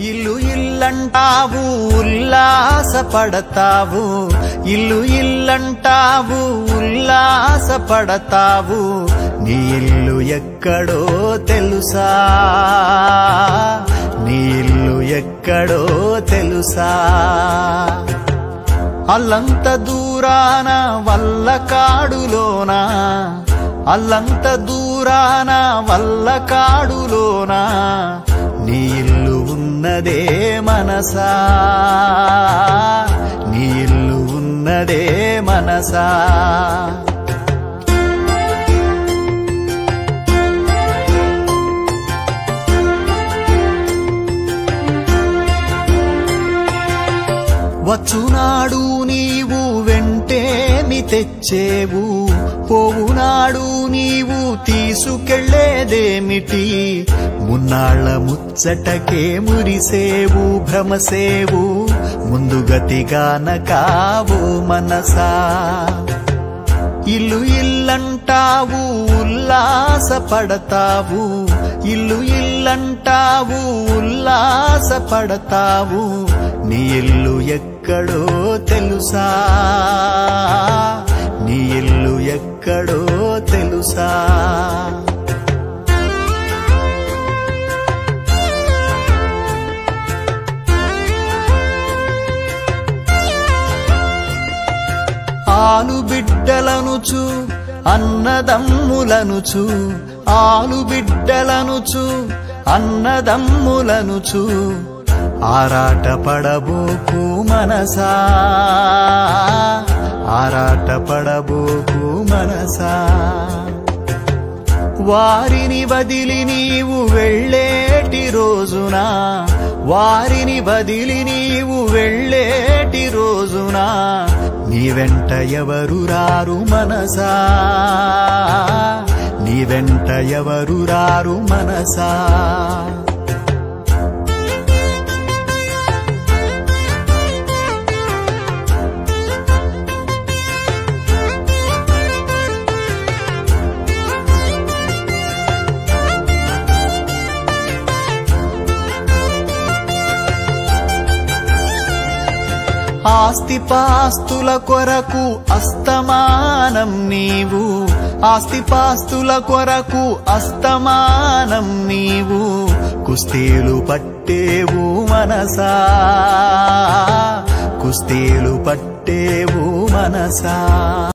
ఇల్లు ఇల్లంటావు ఉల్లాసపడతావు ఇల్లు ఇల్లంటావు ఉల్లాసపడతావు నీ ఇల్లు ఎక్కడో తెలుసా నీ ఇల్లు ఎక్కడో తెలుసా అల్లంత దూరాన వల్ల కాడులోనా అల్లంత దూరాన వల్ల కాడులోనా నీ ఇల్లు ఉన్నదే మనసా నీ ఇల్లు ఉన్నదే మనసా వచ్చునాడు నీవు వెంటేమి తెచ్చేవు పోవునాడు నీవు తీసుకెళ్లేదేమిటి మున్నాళ్ళ ముచ్చటకే మురిసేవు భ్రమసేవు ముందుగతిగాన కావు మనసా ఇల్లు ఇల్లంటావు ఉల్లాసపడతావు ఇల్లు ఇల్లంటావు ఉల్లాసపడతావు నీ ఇల్లు ఎక్కడో తెలుసా నీ ఇల్లు ఎక్కడో తెలుసా ఆలు బిడ్డలనుచు అన్నదమ్ములనుచు ఆలు బిడ్డలనుచు అన్నదమ్ములనుచు ఆరాట పడబోకు మనసా ఆరాట పడబోకు మనసా వారిని వదిలి నీవు వెళ్ళేటి రోజున వారిని వదిలి నీవు వెళ్ళేటి రోజున నీ వెంట ఎవరు రారు మనసా నీ వెంట ఎవరు రారు మనసా ఆస్తిపాస్తుల కొరకు అస్తమానం నీవు ఆస్తిపాస్తుల కొరకు అస్తమానం నీవు కుస్తీలు పట్టేవు మనసా కుస్తీలు పట్టేవు మనసా